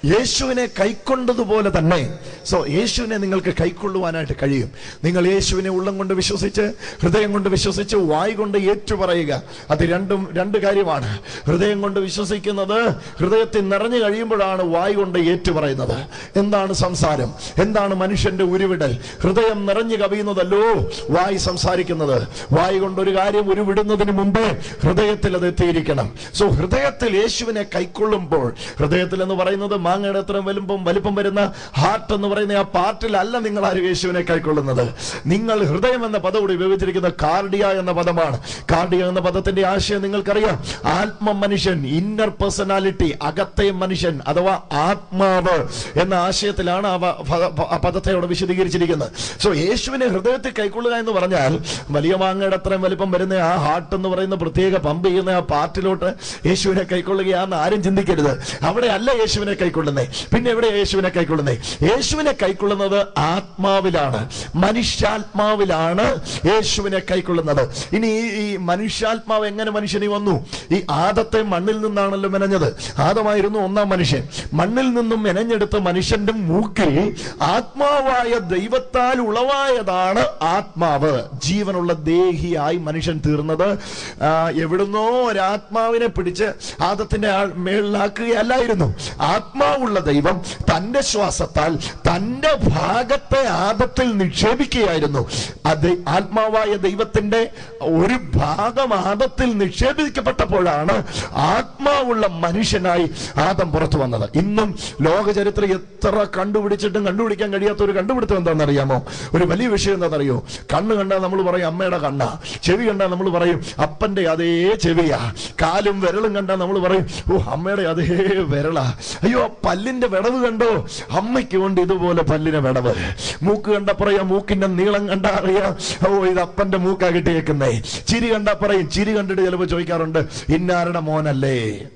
യേശുവിനെ കൈക്കൊണ്ടതുപോലെ തന്നെ സോ യേശുവിനെ നിങ്ങൾക്ക് കൈക്കൊള്ളുവാനായിട്ട് കഴിയും നിങ്ങൾ യേശുവിനെ ഉള്ളം കൊണ്ട് വിശ്വസിച്ച് ഹൃദയം കൊണ്ട് വിശ്വസിച്ച് വായി കൊണ്ട് ഏറ്റുപറയുക അത് രണ്ടും രണ്ട് കാര്യമാണ് ഹൃദയം കൊണ്ട് വിശ്വസിക്കുന്നത് ഹൃദയത്തിൽ നിറഞ്ഞു കഴിയുമ്പോഴാണ് വായി കൊണ്ട് ഏറ്റുപറയുന്നത് എന്താണ് സംസാരം എന്താണ് മനുഷ്യന്റെ ഉരുവിടൽ ഹൃദയം നിറഞ്ഞു കവിയുന്നതല്ലോ വായി സംസാരിക്കുന്നത് വായി കൊണ്ട് ഒരു കാര്യം ഉരുവിടുന്നതിന് മുമ്പേ ഹൃദയത്തിൽ അത് എത്തിയിരിക്കണം സോ ഹൃദയത്തിൽ യേശുവിനെ കൈക്കൊള്ളുമ്പോൾ ഹൃദയത്തിൽ എന്ന് പറയുന്നത് മാങ്ങയുടെ അത്രയും വലുപ്പം വലിപ്പം വരുന്ന ഹാർട്ട് എന്ന് പറയുന്ന ആ പാർട്ടിലല്ല നിങ്ങൾ ആരും യേശുവിനെ കൈക്കൊള്ളുന്നത് നിങ്ങൾ ഹൃദയം എന്ന പദം കൂടി ഉപയോഗിച്ചിരിക്കുന്ന കാർഡിയ എന്ന പദമാണ് കാർഡിയ എന്ന പദത്തിന്റെ ആശയം നിങ്ങൾക്കറിയാം ആത്മ മനുഷ്യൻ ഇന്നർ പേഴ്സണാലിറ്റി അകത്തെ മനുഷ്യൻ അഥവാ ആത്മാവ് എന്ന ആശയത്തിലാണ് ആ പ- പ- ആ പദത്തെ അവിടെ വിശദീകരിച്ചിരിക്കുന്നത് സോ യേശുവിനെ ഹൃദയത്തിൽ കൈക്കൊള്ളുക എന്ന് പറഞ്ഞാൽ വലിയ മാങ്ങയുടെ അത്രയും വലിപ്പം വരുന്ന ആ ഹാർട്ട് എന്ന് പറയുന്ന പ്രത്യേക പമ്പ് ചെയ്യുന്ന ആ പാർട്ടിലോട്ട് യേശുവിനെ കൈക്കൊള്ളുകയാണെന്ന് ആരും ചിന്തിക്കരുത് അവിടെ അല്ല യേശുവിനെ കൈക്കൊള്ളുന്നേ പിന്നെ എവിടെ യേശുവിനെ കൈക്കൊള്ളുന്നേ യേശുവിനെ കൈക്കൊള്ളുന്നത് ആത്മാവിലാണ് മനുഷ്യാത്മാവിലാണ് യേശുവിനെ കൈക്കൊള്ളുന്നത് ഇനി ഈ- ഈ മനുഷ്യാത്മാവ് എങ്ങനെ മനുഷ്യനി വന്നു ഈ ആദത്തെ മണ്ണിൽ നിന്നാണല്ലോ മെനഞ്ഞത് ആദമായിരുന്നു ഒന്നാം മനുഷ്യൻ മണ്ണിൽ നിന്നും മെനഞ്ഞെടുത്ത മനുഷ്യന്റെ മൂക്കിൽ ആത്മാവായ ദൈവത്താൽ ഉളവായതാണ് ആത്മാവ് ജീവനുള്ള ദേഹിയായി മനുഷ്യൻ തീർന്നത് ആ, എവിടുന്നോ ഒരാത്മാവിനെ പിടിച്ച് ആദത്തിന്റെ ആൾ- മേളിലാക്കുകയല്ലായിരുന്നു ആത്മാവുള്ള ദൈവം തന്റെ ശ്വാസത്താൽ തന്റെ ഭാഗത്തെ ആദത്തിൽ നിക്ഷേപിക്കുകയായിരുന്നു അത് ആത്മാവായ ദൈവത്തിന്റെ ഒരു ഭാഗം ആദത്തിൽ നിക്ഷേപിക്കപ്പെട്ടപ്പോഴാണ് ആത്മാവുള്ള മനുഷ്യനായി ആദം പുറത്തു വന്നത് ഇന്നും ലോക ചരിത്രം എത്ര കണ്ടുപിടിച്ചിട്ടും കണ്ടുപിടിക്കാൻ കഴിയാത്ത ഒരു കണ്ടുപിടുത്തം എന്താണെന്നറിയാമോ ഒരു വലിയ വിഷയം എന്താണെന്നറിയോ കണ്ണ് കണ്ടാൽ നമ്മൾ പറയും അമ്മയുടെ കണ്ണ ചെവി കണ്ടാൽ നമ്മൾ പറയും അപ്പന്റെ അതേ ചെവിയാ കാലും വിരലും കണ്ടാൽ നമ്മൾ പറയും ഓ അമ്മയുടെ അതേ വിരളാ അയ്യോ ആ പല്ലിന്റെ വിടവ് കണ്ടോ അമ്മയ്ക്ക് കൊണ്ട് ഇതുപോലെ പല്ലിന്റെ വിടവ് മൂക്ക് കണ്ട പറയാ മൂക്കിന്റെ നീളം കണ്ടാ അറിയാം ഓ ഇത് അപ്പന്റെ മൂക്കാ കിട്ടിയേക്കുന്നേ ചിരി കണ്ടാ പറയും ചിരി കണ്ടിട്ട് ചിലപ്പോ ചോദിക്കാറുണ്ട് ഇന്നാരുടെ മോനല്ലേ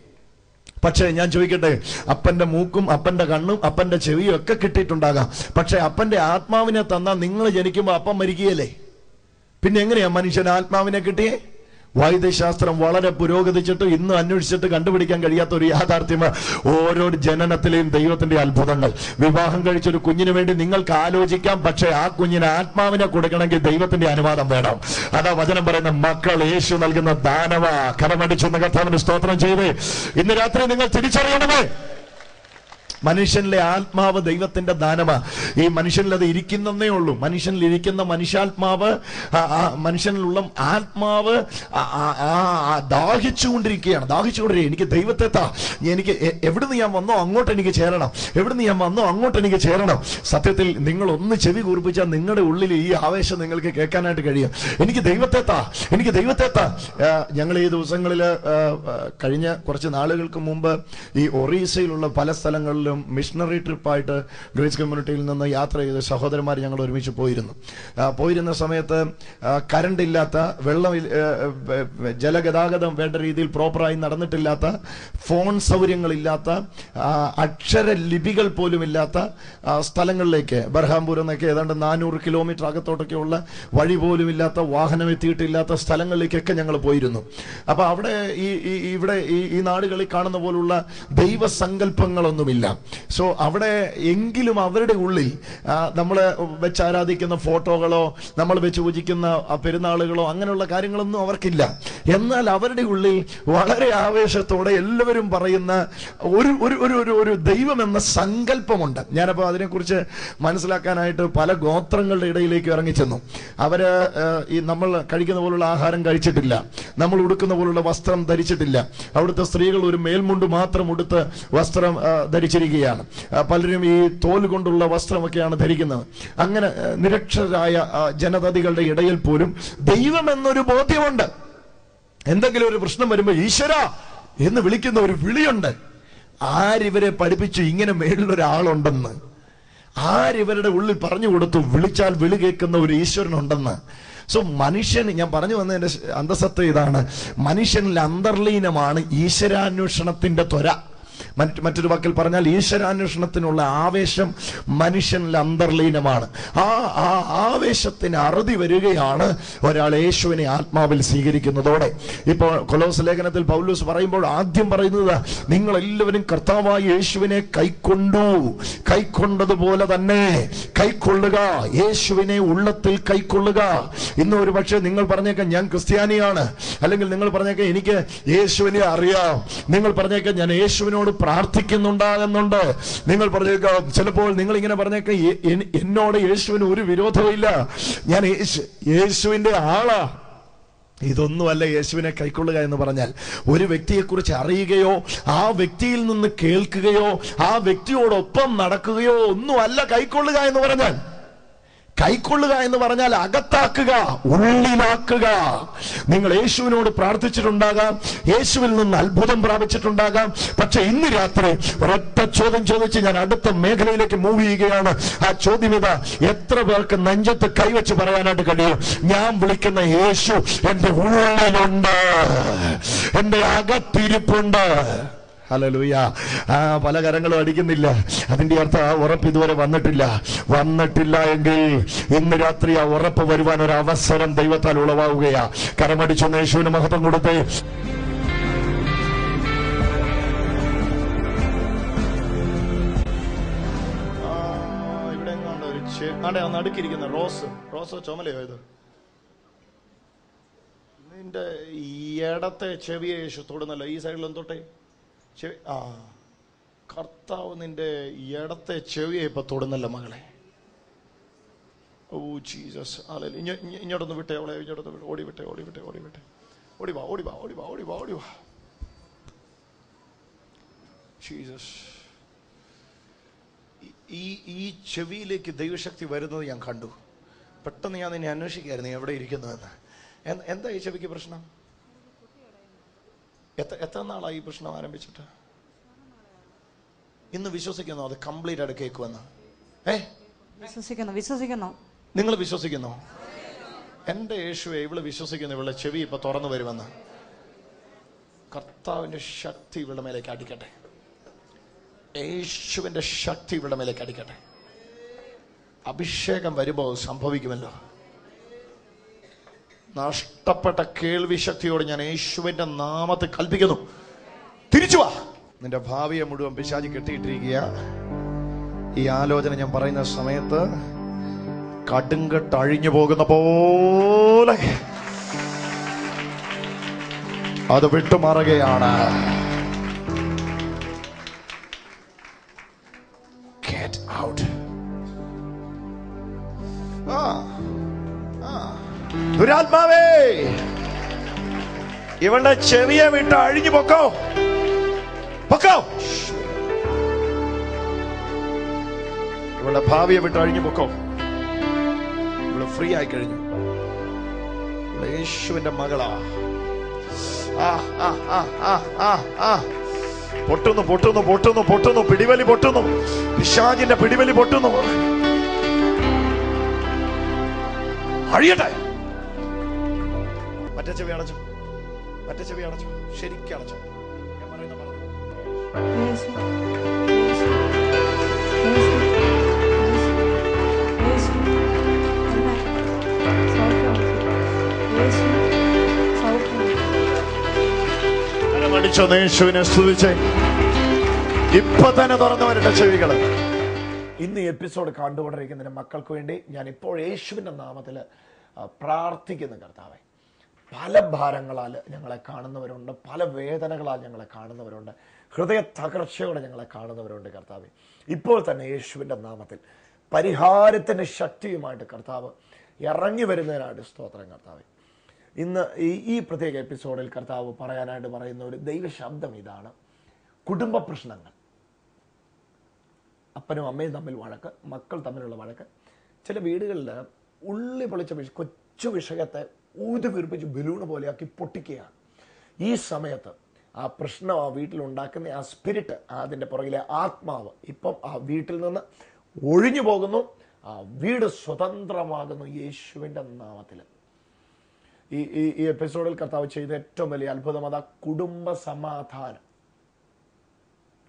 പക്ഷേ ഞാൻ ചോദിക്കട്ടെ അപ്പന്റെ മൂക്കും അപ്പന്റെ കണ്ണും അപ്പന്റെ ചെവിയും ഒക്കെ കിട്ടിയിട്ടുണ്ടാകാം പക്ഷെ അപ്പന്റെ ആത്മാവിനെ തന്നാൽ നിങ്ങൾ ജനിക്കുമ്പോൾ അപ്പം മരിക്കുകയല്ലേ പിന്നെ എങ്ങനെയാ മനുഷ്യൻ ആത്മാവിനെ കിട്ടിയേ വൈദ്യശാസ്ത്രം വളരെ പുരോഗതിച്ചിട്ട് ഇന്ന് അന്വേഷിച്ചിട്ട് കണ്ടുപിടിക്കാൻ കഴിയാത്ത ഒരു യാഥാർത്ഥ്യമാണ് ഓരോ ജനനത്തിലെയും ദൈവത്തിന്റെ അത്ഭുതങ്ങൾ വിവാഹം കഴിച്ച ഒരു കുഞ്ഞിന് വേണ്ടി നിങ്ങൾക്ക് ആലോചിക്കാം പക്ഷെ ആ കുഞ്ഞിന് ആത്മാവിനെ കൊടുക്കണമെങ്കിൽ ദൈവത്തിന്റെ അനുവാദം വേണം അതാ വചനം പറയുന്ന മക്കൾ യേശു നൽകുന്ന ദാനവ കടമടിച്ചെന്ന കർത്താവിന് സ്തോത്രം ചെയ്ത് ഇന്ന് രാത്രി നിങ്ങൾ തിരിച്ചറിയണമേ മനുഷ്യനിലെ ആത്മാവ് ദൈവത്തിന്റെ ദാനമാ ഈ മനുഷ്യനിൽ അത് ഇരിക്കുന്നതേ ഉള്ളൂ മനുഷ്യനിൽ ഇരിക്കുന്ന മനുഷ്യാത്മാവ് ആ- ആ മനുഷ്യനിലുള്ള ആത്മാവ് ആ- ആ- ആ- ആ ദാഹിച്ചുകൊണ്ടിരിക്കുകയാണ് ദാഹിച്ചുകൊണ്ടിരിക്കുക എനിക്ക് ദൈവത്തെ താ എനിക്ക് എ- എവിടുന്ന് ഞാൻ വന്നോ അങ്ങോട്ട് എനിക്ക് ചേരണം എവിടുന്ന് ഞാൻ വന്നോ അങ്ങോട്ട് എനിക്ക് ചേരണം സത്യത്തിൽ നിങ്ങൾ ഒന്ന് ചെവി കൂർപ്പിച്ചാൽ നിങ്ങളുടെ ഉള്ളിൽ ഈ ആവേശം നിങ്ങൾക്ക് കേൾക്കാനായിട്ട് കഴിയും എനിക്ക് ദൈവത്തെ താ എനിക്ക് ദൈവത്തെ താ ആ, ഞങ്ങൾ ഈ ദിവസങ്ങളിൽ കഴിഞ്ഞ കുറച്ച് നാളുകൾക്ക് മുമ്പ് ഈ ഒറീസയിലുള്ള പല സ്ഥലങ്ങളിലും മിഷണറി ട്രിപ്പായിട്ട് ഗ്രേസ് കമ്മ്യൂണിറ്റിയിൽ നിന്ന് യാത്ര ചെയ്ത സഹോദരന്മാർ ഞങ്ങൾ ഒരുമിച്ച് പോയിരുന്നു ആ, പോയിരുന്ന സമയത്ത് ആ, കറണ്ട് ഇല്ലാത്ത വെള്ളം ഇൽ- ഏ, ഏ, ഏ, ജലഗതാഗതം വേണ്ട രീതിയിൽ പ്രോപ്പറായി നടന്നിട്ടില്ലാത്ത ഫോൺ സൗകര്യങ്ങളില്ലാത്ത ആ, അക്ഷര ലിപികൾ പോലും ഇല്ലാത്ത ആ, സ്ഥലങ്ങളിലേക്ക് ബർഹാംപൂർ എന്നൊക്കെ ഏതാണ്ട് നാനൂറ് കിലോമീറ്റർ അകത്തോട്ടൊക്കെയുള്ള വഴി പോലും ഇല്ലാത്ത വാഹനം എത്തിയിട്ടില്ലാത്ത സ്ഥലങ്ങളിലേക്കൊക്കെ ഞങ്ങൾ പോയിരുന്നു അപ്പൊ അവിടെ ഈ ഈ- ഇവിടെ ഈ ഈ നാടുകളിൽ കാണുന്ന പോലുള്ള ദൈവസങ്കല്പങ്ങളൊന്നുമില്ല സോ അവിടെ എങ്കിലും അവരുടെ ഉള്ളിൽ നമ്മൾ വെച്ച് ആരാധിക്കുന്ന ഫോട്ടോകളോ നമ്മൾ വെച്ച് പൂജിക്കുന്ന ആ പെരുന്നാളുകളോ അങ്ങനെയുള്ള കാര്യങ്ങളൊന്നും അവർക്കില്ല എന്നാൽ അവരുടെ ഉള്ളിൽ വളരെ ആവേശത്തോടെ എല്ലാവരും പറയുന്ന ഒരു ഒരു ഒരു ഒരു ഒരു ദൈവം എന്ന സങ്കല്പമുണ്ട് ഞാനപ്പോൾ അതിനെക്കുറിച്ച് മനസ്സിലാക്കാനായിട്ട് പല ഗോത്രങ്ങളുടെ ഇടയിലേക്ക് ഇറങ്ങിച്ചെന്നു അവര് ഏഹ്, ഈ നമ്മൾ കഴിക്കുന്ന പോലുള്ള ആഹാരം കഴിച്ചിട്ടില്ല നമ്മൾ ഉടുക്കുന്ന പോലുള്ള വസ്ത്രം ധരിച്ചിട്ടില്ല അവിടുത്തെ സ്ത്രീകൾ ഒരു മേൽമുണ്ട് മാത്രം ഉടുത്ത് വസ്ത്രം ആ, ധരിച്ചിരിക്കുകയാണ് ആ, പലരും ഈ തോൽ കൊണ്ടുള്ള വസ്ത്രമൊക്കെയാണ് ധരിക്കുന്നത് അങ്ങനെ ആ, നിരക്ഷരായ ആ, ജനതതികളുടെ ഇടയിൽ പോലും ദൈവം എന്നൊരു ബോധ്യമുണ്ട് എന്തെങ്കിലും ഒരു പ്രശ്നം വരുമ്പോൾ ഈശ്വര എന്ന് വിളിക്കുന്ന ഒരു വിളിയുണ്ട് ആരിവരെ പഠിപ്പിച്ചു ഇങ്ങനെ മേളിലൊരാളുണ്ടെന്ന് ആരിവരുടെ ഉള്ളിൽ പറഞ്ഞു കൊടുത്തു വിളിച്ചാൽ വിളി കേൾക്കുന്ന ഒരു ഈശ്വരനുണ്ടെന്ന് സോ മനുഷ്യൻ ഞാൻ പറഞ്ഞു വന്നതിന്റെ അന്തസത്ത ഇതാണ് മനുഷ്യനിൽ അന്തർലീനമാണ് ഈശ്വരാന്വേഷണത്തിന്റെ ത്വര മറ്റ് മറ്റൊരു വാക്കിൽ പറഞ്ഞാൽ ഈശ്വരാന്വേഷണത്തിനുള്ള ആവേശം മനുഷ്യനിൽ അന്തർലീനമാണ് ആ ആ ആവേശത്തിന് അറുതി വരികയാണ് ഒരാൾ യേശുവിനെ ആത്മാവിൽ സ്വീകരിക്കുന്നതോടെ ഇപ്പോൾ കൊലോസ് ലേഖനത്തിൽ പൗലൂസ് പറയുമ്പോൾ ആദ്യം പറയുന്നത് നിങ്ങൾ എല്ലാവരും കർത്താവായ യേശുവിനെ കൈക്കൊണ്ടു കൈക്കൊണ്ടതുപോലെ തന്നെ കൈക്കൊള്ളുക യേശുവിനെ ഉള്ളത്തിൽ കൈക്കൊള്ളുക ഇന്ന് ഒരു പക്ഷേ നിങ്ങൾ പറഞ്ഞേക്കാം ഞാൻ ക്രിസ്ത്യാനിയാണ് അല്ലെങ്കിൽ നിങ്ങൾ പറഞ്ഞേക്കാം എനിക്ക് യേശുവിനെ അറിയാം നിങ്ങൾ പറഞ്ഞേക്കാം ഞാൻ യേശുവിനോട് പ്രാർത്ഥിക്കുന്നുണ്ടാകുന്നുണ്ട് നിങ്ങൾ പറഞ്ഞേക്കാം ചിലപ്പോൾ നിങ്ങൾ ഇങ്ങനെ പറഞ്ഞേക്കാം "എ- എൻ- എന്നോട് യേശുവിന് ഒരു വിരോധമില്ല ഞാൻ യേശു യേശുവിന്റെ ആളാ ഇതൊന്നുമല്ല യേശുവിനെ കൈക്കൊള്ളുക എന്ന് പറഞ്ഞാൽ ഒരു വ്യക്തിയെക്കുറിച്ച് അറിയുകയോ ആ വ്യക്തിയിൽ നിന്ന് കേൾക്കുകയോ ആ വ്യക്തിയോടൊപ്പം നടക്കുകയോ ഒന്നുമല്ല കൈക്കൊള്ളുക എന്ന് പറഞ്ഞാൽ കൈക്കൊള്ളുക എന്ന് പറഞ്ഞാൽ അകത്താക്കുക ഉള്ളിലാക്കുക നിങ്ങൾ യേശുവിനോട് പ്രാർത്ഥിച്ചിട്ടുണ്ടാകാം യേശുവിൽ നിന്ന് അത്ഭുതം പ്രാപിച്ചിട്ടുണ്ടാകാം പക്ഷെ ഇന്ന് രാത്രി ഒരൊറ്റ ചോദ്യം ചോദിച്ച് ഞാൻ അടുത്ത മേഖലയിലേക്ക് മൂവ് ചെയ്യുകയാണ് ആ ചോദ്യം ഇതാ എത്ര പേർക്ക് നെഞ്ചത്ത് കൈവച്ച് പറയാനായിട്ട് കഴിയും ഞാൻ വിളിക്കുന്ന യേശു എന്റെ ഉള്ളിലുണ്ട് എന്റെ അകത്തിരിപ്പുണ്ട് ഹലലൂയ ആ പല കരങ്ങളും അടിക്കുന്നില്ല അതിന്റെ അർത്ഥം ആ ഉറപ്പ് ഇതുവരെ വന്നിട്ടില്ല വന്നിട്ടില്ല എങ്കിൽ ഇന്ന് രാത്രി ആ ഉറപ്പ് വരുവാൻ ഒരു അവസരം ദൈവത്താൽ ഉളവാവുകയാ കരമടിച്ചൊന്ന് യേശുവിന് മഹത്വം കൊടുത്തേ ഇവിടെ എങ്ങാണ്ട് ഒരു ചെ- ആടെ ആ നടുക്കിരിക്കുന്ന റോസ് റോസോ ചുമലയോ ഇത് നിന്റെ ഈ ഇടത്തെ ചെവിയെ യേശു തൊടുന്നല്ലോ ഈ സൈഡിലും തൊട്ടേ ചെവി ആ കർത്താവ് നിന്റെ ഇടത്തെ ചെവിയെ ഇപ്പൊ തൊടുന്നല്ലോ മകളെ ഓ ജീസസ് അല്ലെ ഇങ്ങോട്ടൊന്ന് വിട്ടേ അവളെ ഇങ്ങോട്ടൊന്ന് വിട്ടേ ഓടി വിട്ടേ ഓടി വിട്ടേ ഓടി വിട്ടേ ഓടി വാ ഓടി വാ ഓടി വാ ഓടി വാ ഓടി വാ ജീസസ് ഈ ഈ ചെവിയിലേക്ക് ദൈവശക്തി വരുന്നത് ഞാൻ കണ്ടു പെട്ടെന്ന് ഞാൻ നിന്നെ അന്വേഷിക്കായിരുന്നു നീ എവിടെ ഇരിക്കുന്നുവെന്ന് എന്ത്- എന്താ ഈ ചെവിക്ക് പ്രശ്നം എത്ര എത്ര നാളായി ഈ പ്രശ്നം ആരംഭിച്ചിട്ട് ഇന്ന് വിശ്വസിക്കുന്നു അത് കംപ്ലീറ്റ് ആയിട്ട് കേൾക്കുമെന്ന് ഏ വിശ്വസിക്കുന്നു വിശ്വസിക്കുന്നു നിങ്ങൾ വിശ്വസിക്കുന്നു എന്റെ യേശുവെ ഇവള് വിശ്വസിക്കുന്നു ഇവളുടെ ചെവി ഇപ്പൊ തുറന്നു വരുമെന്ന് കർത്താവിന്റെ ശക്തി ഇവളുടെ മേലേക്ക് അടിക്കട്ടെ യേശുവിന്റെ ശക്തി ഇവളുടെ മേലേക്ക് അടിക്കട്ടെ അഭിഷേകം വരുമ്പോൾ സംഭവിക്കുമല്ലോ നഷ്ടപ്പെട്ട കേൾവി ശക്തിയോട് ഞാൻ യേശുവിന്റെ നാമത്തെ കൽപ്പിക്കുന്നു തിരിച്ചു വാ നിന്റെ ഭാവിയെ മുഴുവൻ പിശാചി കെട്ടിയിട്ടിരിക്കുക ഈ ആലോചന ഞാൻ പറയുന്ന സമയത്ത് കടുങ്കട്ട് അഴിഞ്ഞു പോകുന്ന പോലെ അത് വിട്ടുമാറുകയാണ് Get out. ആ, ആ. ദുരാത്മാവേ ഇവളുടെ ചെവിയെ വിട്ട് അഴിഞ്ഞു പൊക്കോ പൊക്കോ ഇവളുടെ ഭാവിയെ വിട്ട് അഴിഞ്ഞു പൊക്കോ ഇവള് ഫ്രീ ആയി കഴിഞ്ഞു ഇവള് യേശുവിന്റെ മകളാ ആ ആ ആ ആ ആ ആ പൊട്ടുന്നു പൊട്ടുന്നു പൊട്ടുന്നു പൊട്ടുന്നു പിടിവലി പൊട്ടുന്നു പിശാചിന്റെ പിടിവലി പൊട്ടുന്നു അഴിയട്ടെ മറ്റേ ചെവി അടച്ചു മറ്റേ ചെവി അടച്ചു ശരിക്കും അടച്ചു ഞാൻ പറയുന്ന പറഞ്ഞു യേശു യേശു യേശു യേശു അമ്മേ സൗഖ്യം യേശു സൗഖ്യം കരമടിച്ചോ യേശുവിനെ സ്തുതിച്ചേ ഇപ്പൊ തന്നെ തുറന്നു വരട്ടെ ചെവികള് ഇന്ന് ഈ എപ്പിസോഡ് കണ്ടുകൊണ്ടിരിക്കുന്ന മക്കൾക്ക് വേണ്ടി ഞാൻ ഇപ്പോൾ യേശുവിൻ്റെ നാമത്തിൽ പ്രാർത്ഥിക്കുന്ന കർത്താവെ പല ഭാരങ്ങളാൽ ഞങ്ങളെ കാണുന്നവരുണ്ട് പല വേദനകളാൽ ഞങ്ങളെ കാണുന്നവരുണ്ട് ഹൃദയ തകർച്ചയോടെ ഞങ്ങളെ കാണുന്നവരുണ്ട് കർത്താവെ ഇപ്പോൾ തന്നെ യേശുവിൻ്റെ നാമത്തിൽ പരിഹാരത്തിൻ്റെ ശക്തിയുമായിട്ട് കർത്താവ് ഇറങ്ങി വരുന്നതിനായിട്ട് സ്തോത്രം കർത്താവെ ഇന്ന് ഈ ഈ പ്രത്യേക എപ്പിസോഡിൽ കർത്താവ് പറയാനായിട്ട് പറയുന്ന ഒരു ദൈവശബ്ദം ഇതാണ് കുടുംബ പ്രശ്നങ്ങൾ അപ്പനും അമ്മയും തമ്മിൽ വഴക്ക് മക്കൾ തമ്മിലുള്ള വഴക്ക് ചില വീടുകളിൽ ഉള്ളി പൊളിച്ച വിഷ കൊച്ചു വിഷയത്തെ ഊതി വീർപ്പിച്ച് ബലൂണ് പോലെയാക്കി പൊട്ടിക്കുകയാണ് ഈ സമയത്ത് ആ പ്രശ്നം ആ വീട്ടിലുണ്ടാക്കുന്ന ആ സ്പിരിറ്റ് അതിൻ്റെ പുറകിലെ ആത്മാവ് ഇപ്പം ആ വീട്ടിൽ നിന്ന് ഒഴിഞ്ഞു പോകുന്നു ആ വീട് സ്വതന്ത്രമാകുന്നു യേശുവിൻ്റെ നാമത്തിൽ ഈ ഈ ഈ എപ്പിസോഡിൽ കർത്താവ് ചെയ്ത ഏറ്റവും വലിയ അത്ഭുതം അതാ കുടുംബ സമാധാനം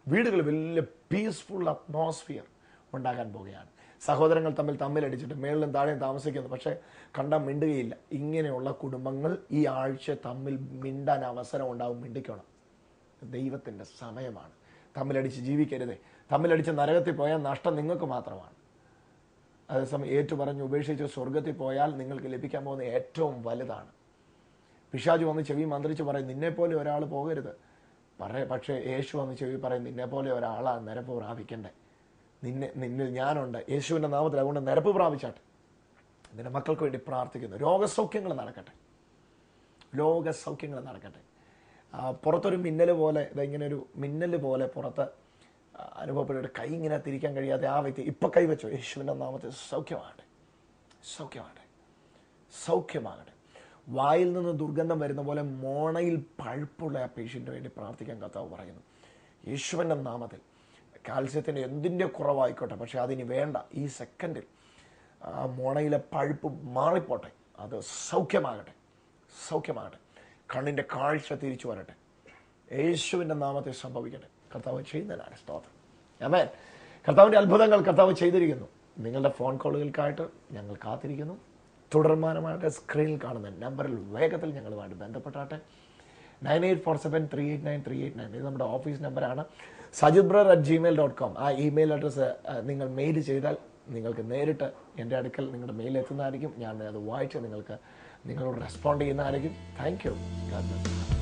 വീടുകൾ വലിയ പീസ്ഫുൾ അറ്റ്മോസ്ഫിയർ ഉണ്ടാകാൻ പോവുകയാണ് സഹോദരങ്ങൾ തമ്മിൽ തമ്മിലടിച്ചിട്ട് മേളിലും താഴെയും താമസിക്കുന്നു പക്ഷേ കണ്ടാൽ മിണ്ടുകയില്ല ഇങ്ങനെയുള്ള കുടുംബങ്ങൾ ഈ ആഴ്ച തമ്മിൽ മിണ്ടാൻ അവസരം ഉണ്ടാവും മിണ്ടിക്കണം ദൈവത്തിൻ്റെ സമയമാണ് തമ്മിലടിച്ച് ജീവിക്കരുതേ തമ്മിലടിച്ച് നരകത്തിൽ പോയാൽ നഷ്ടം നിങ്ങൾക്ക് മാത്രമാണ് അതേസമയം ഏറ്റു പറഞ്ഞ് ഉപേക്ഷിച്ച് സ്വർഗത്തിൽ പോയാൽ നിങ്ങൾക്ക് ലഭിക്കാൻ പോകുന്ന ഏറ്റവും വലുതാണ് പിശാജ് വന്ന് ചെവി മന്ത്രിച്ച് പറയും നിന്നെ പോലെ ഒരാൾ പോകരുത് പറയ പക്ഷേ യേശു വന്ന് ചെവി പറയും നിന്നെ പോലെ ഒരാളാ നിരപ്പ് പ്രാപിക്കണ്ടേ നിന്നെ നിന്നിൽ ഞാനുണ്ട് യേശുവിൻ്റെ നാമത്തിൽ അതുകൊണ്ട് നിരപ്പ് പ്രാപിച്ചാട്ടെ നിന്റെ മക്കൾക്ക് വേണ്ടി പ്രാർത്ഥിക്കുന്നു രോഗസൗഖ്യങ്ങൾ നടക്കട്ടെ രോഗസൗഖ്യങ്ങൾ നടക്കട്ടെ ആ, പുറത്തൊരു മിന്നൽ പോലെ ഇങ്ങനെ ഒരു മിന്നൽ പോലെ പുറത്ത് ആ, അനുഭവപ്പെട്ടിട്ട് കൈ ഇങ്ങനെ തിരിക്കാൻ കഴിയാതെ ആ വ്യക്തി ഇപ്പൊ കൈവച്ചോ യേശുവിൻ്റെ നാമത്തിൽ സൗഖ്യമാകട്ടെ സൗഖ്യമാകട്ടെ സൗഖ്യമാകട്ടെ വായിൽ നിന്ന് ദുർഗന്ധം വരുന്ന പോലെ മോണയിൽ പഴുപ്പുള്ള ആ പേഷ്യൻ്റ് വേണ്ടി പ്രാർത്ഥിക്കാൻ കർത്താവ് പറയുന്നു യേശുവിൻ്റെ നാമത്തിൽ കാൽസ്യത്തിൻ്റെ എന്തിൻ്റെ കുറവായിക്കോട്ടെ പക്ഷെ അതിന് വേണ്ട ഈ സെക്കൻഡിൽ ആ മോണയിലെ പഴുപ്പ് മാറിപ്പോട്ടെ അത് സൗഖ്യമാകട്ടെ സൗഖ്യമാകട്ടെ കണ്ണിൻ്റെ കാഴ്ച തിരിച്ചു വരട്ടെ യേശുവിൻ്റെ നാമത്തിൽ സംഭവിക്കട്ടെ കർത്താവ് ചെയ്യുന്നതിനാണ് സ്തോത്രം അമേൻ കർത്താവിൻ്റെ അത്ഭുതങ്ങൾ കർത്താവ് ചെയ്തിരിക്കുന്നു നിങ്ങളുടെ ഫോൺ കോളുകൾക്കായിട്ട് ഞങ്ങൾ കാത്തിരിക്കുന്നു തുടർമാനമായിട്ട് സ്ക്രീനിൽ കാണുന്ന നമ്പറിൽ വേഗത്തിൽ ഞങ്ങളുമായിട്ട് ബന്ധപ്പെട്ടാട്ടെ nine eight four seven three eight nine three eight nine ഇത് നമ്മുടെ ഓഫീസ് നമ്പറാണ് സജിത് ബ്രർ അറ്റ് ജിമെയിൽ ഡോട്ട് കോം ആ ഇമെയിൽ അഡ്രസ്സ് നിങ്ങൾ മെയിൽ ചെയ്താൽ നിങ്ങൾക്ക് നേരിട്ട് എൻ്റെ അടുക്കൽ നിങ്ങളുടെ മെയിൽ എത്തുന്നതായിരിക്കും ഞാൻ അത് വായിച്ച് നിങ്ങൾക്ക് നിങ്ങളോട് റെസ്പോണ്ട് ചെയ്യുന്നതായിരിക്കും താങ്ക് യു